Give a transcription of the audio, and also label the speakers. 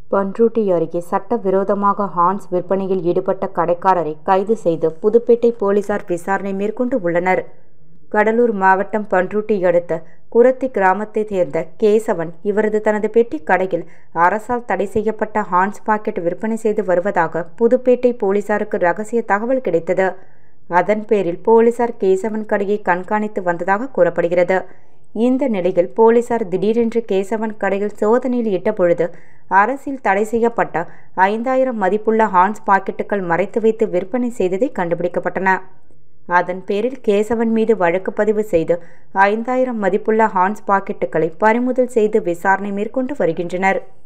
Speaker 1: பண்ருட்டி அருகே சட்டவிரோதமாக ஹான்ஸ் விற்பனையில் ஈடுபட்ட கடைக்காரரை கைது செய்து புதுப்பேட்டை போலீசார் விசாரணை மேற்கொண்டு உள்ளனர் கடலூர் மாவட்டம் பண்ருட்டி அடுத்த குரத்தி கிராமத்தைச் சேர்ந்த கேசவன் இவரது தனது பெட்டி கடையில் அரசால் தடை செய்யப்பட்ட ஹான்ஸ் பாக்கெட் விற்பனை செய்து வருவதாக புதுப்பேட்டை போலீசாருக்கு ரகசிய தகவல் கிடைத்தது அதன் பேரில் போலீசார் கேசவன் கடையை கண்காணித்து வந்ததாக கூறப்படுகிறது இந்த நிலையில் போலீசார் திடீரென்று கேசவன் கடையில் சோதனையில் இட்ட பொழுது அரசில் தடை செய்யப்பட்ட ஐந்தாயிரம் மதிப்புள்ள ஹான்ஸ் பாக்கெட்டுகள் மறைத்து வைத்து விற்பனை செய்ததை கண்டுபிடிக்கப்பட்டன அதன் பேரில் கேசவன் மீது வழக்கு பதிவு செய்து ஐந்தாயிரம் மதிப்புள்ள ஹான்ஸ் பாக்கெட்டுகளை பறிமுதல் செய்து விசாரணை மேற்கொண்டு வருகின்றனர்